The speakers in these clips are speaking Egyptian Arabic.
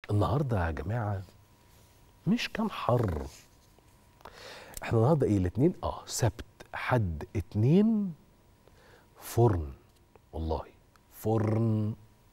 النهارده يا جماعه مش كان حر احنا النهارده ايه الاثنين اه سبت حد اتنين فرن والله فرن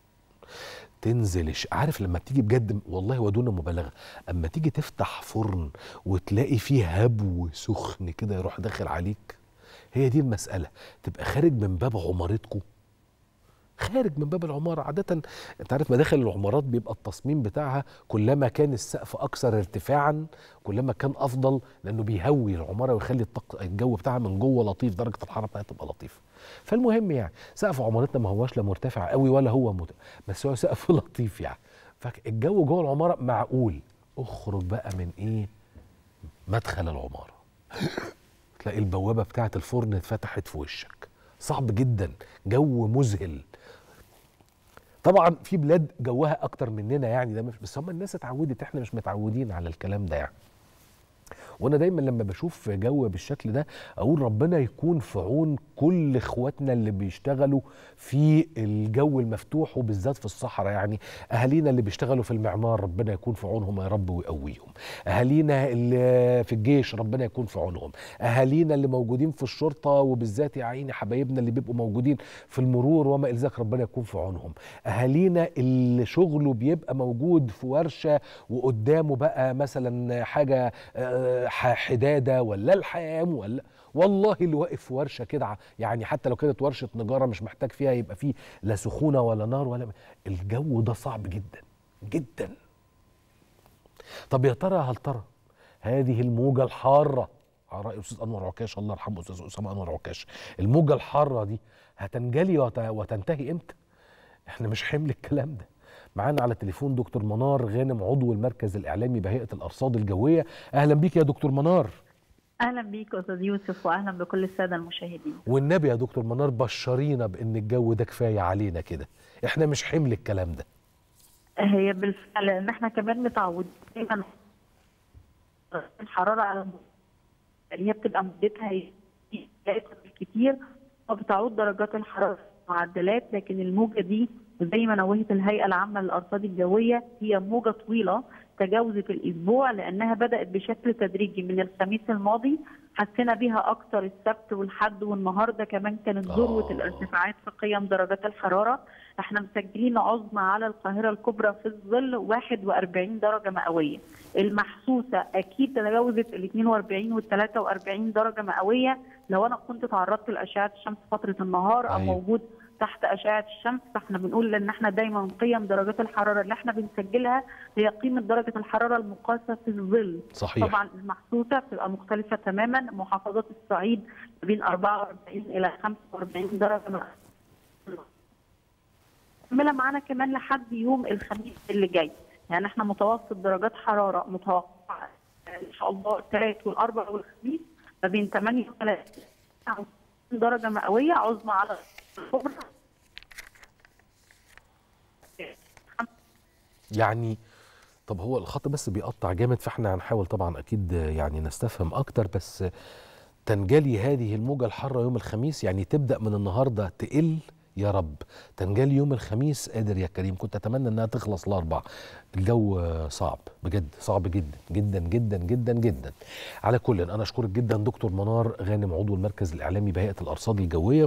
تنزل الش... عارف لما تيجي بجد والله ودون مبالغه اما تيجي تفتح فرن وتلاقي فيه هبو سخن كده يروح داخل عليك هي دي المساله تبقى خارج من باب عمارتكم خارج من باب العماره عاده انت عارف مداخل العمارات بيبقى التصميم بتاعها كلما كان السقف اكثر ارتفاعا كلما كان افضل لانه بيهوي العماره ويخلي الطق... الجو بتاعها من جوه لطيف درجه الحراره بتاعتها تبقى لطيفه فالمهم يعني سقف عمارتنا ما هوش لا مرتفع قوي ولا هو مت... بس هو سقف لطيف يعني فالجو جوه العماره معقول اخرج بقى من ايه مدخل العماره تلاقي البوابه بتاعه الفرن اتفتحت في وشك صعب جدا جو مذهل طبعا في بلاد جوها اكتر مننا يعني ده مش بس هم الناس اتعودت احنا مش متعودين على الكلام ده يعني وانا دايما لما بشوف جو بالشكل ده اقول ربنا يكون في عون كل اخواتنا اللي بيشتغلوا في الجو المفتوح وبالذات في الصحراء يعني اهالينا اللي بيشتغلوا في المعمار ربنا يكون في عونهم يا رب ويقويهم اهالينا اللي في الجيش ربنا يكون في عونهم اهالينا اللي موجودين في الشرطه وبالذات يا عيني حبايبنا اللي بيبقوا موجودين في المرور وما الى ذلك ربنا يكون في عونهم اهالينا اللي شغله بيبقى موجود في ورشه وقدامه بقى مثلا حاجه حداده ولا الحام ولا والله اللي واقف في ورشه كده يعني حتى لو كانت ورشه نجاره مش محتاج فيها يبقى فيه لا سخونه ولا نار ولا الجو ده صعب جدا جدا طب يا ترى هل ترى هذه الموجه الحاره على راي استاذ انور عكاش الله يرحمه استاذ اسامه انور عكاش الموجه الحاره دي هتنجلي وتنتهي امتى احنا مش حمل الكلام ده معانا على التليفون دكتور منار غانم عضو المركز الاعلامي بهيئه الارصاد الجويه اهلا بيك يا دكتور منار اهلا بيك استاذ يوسف واهلا بكل الساده المشاهدين والنبي يا دكتور منار بشرينا بان الجو ده كفايه علينا كده احنا مش حمل الكلام ده هي بالفعل ان احنا كمان متعودين دايما الحراره على اللي هي بتبقى مدتها كتير وبتعود درجات الحراره معدلات لكن الموجه دي زي ما نوهت الهيئه العامه للارصاد الجويه هي موجه طويله تجاوزت الاسبوع لانها بدات بشكل تدريجي من الخميس الماضي حسينا بيها اكثر السبت والحد والنهارده كمان كانت ذروه الارتفاعات في قيم درجات الحراره احنا مسجلين عظمى على القاهره الكبرى في الظل 41 درجه مئويه المحسوسه اكيد تجاوزت ال 42 وال 43 درجه مئويه لو انا كنت تعرضت لاشعه الشمس فتره النهار او أيوة. موجود تحت اشعه الشمس فاحنا بنقول ان احنا دايما قيم درجات الحراره اللي احنا بنسجلها هي قيمه درجه الحراره المقاسه في الظل صحيح طبعا المحسوسه بتبقى مختلفه تماما محافظات الصعيد ما بين 44 الى 45 درجه مكمله معانا كمان لحد يوم الخميس اللي جاي يعني احنا متوسط درجات حراره متوقعه ان شاء الله الثلاث والاربع والخميس ما بين 38 درجه مئويه عظمى على الكبرى يعني طب هو الخط بس بيقطع جامد فاحنا هنحاول طبعا اكيد يعني نستفهم اكتر بس تنجلي هذه الموجة الحارة يوم الخميس يعني تبدأ من النهاردة تقل يا رب تنجلي يوم الخميس قادر يا كريم كنت اتمنى انها تخلص الاربع الجو صعب بجد صعب جدا جدا جدا جدا جدا على كل انا اشكرك جدا دكتور منار غانم عضو المركز الاعلامي بهيئه الارصاد الجويه